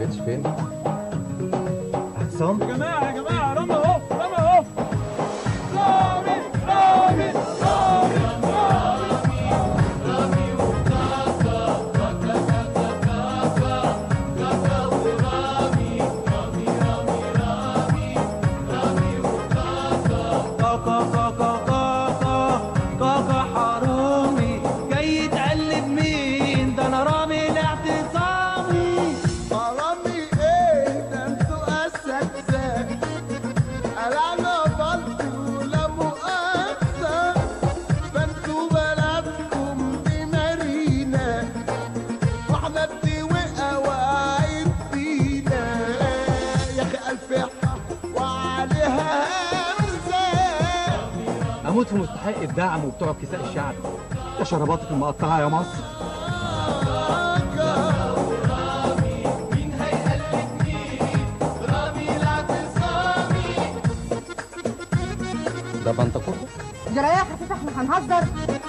لقيتش فين عصام يا جماعه يا جماعه رامي اهو رامي اهو رامي رامي رامي كاكا كاكا كاكا كاكا حرامي جاي تقلب مين ده انا رامي الاعتصامي حرامي ايه ده انتوا اساتذه انا بلطي ولا مؤاخذه فانتوا بلدكم دي مارينا واحنا بتوقع وقعت فينا يا اخي الف حق وعليها همزه اموت في مستحق الدعم وبتوع كساء الشعب يا شرباتك المقطعه يا مصر ده بنتكوكو جرايه حسيت احنا هنهزر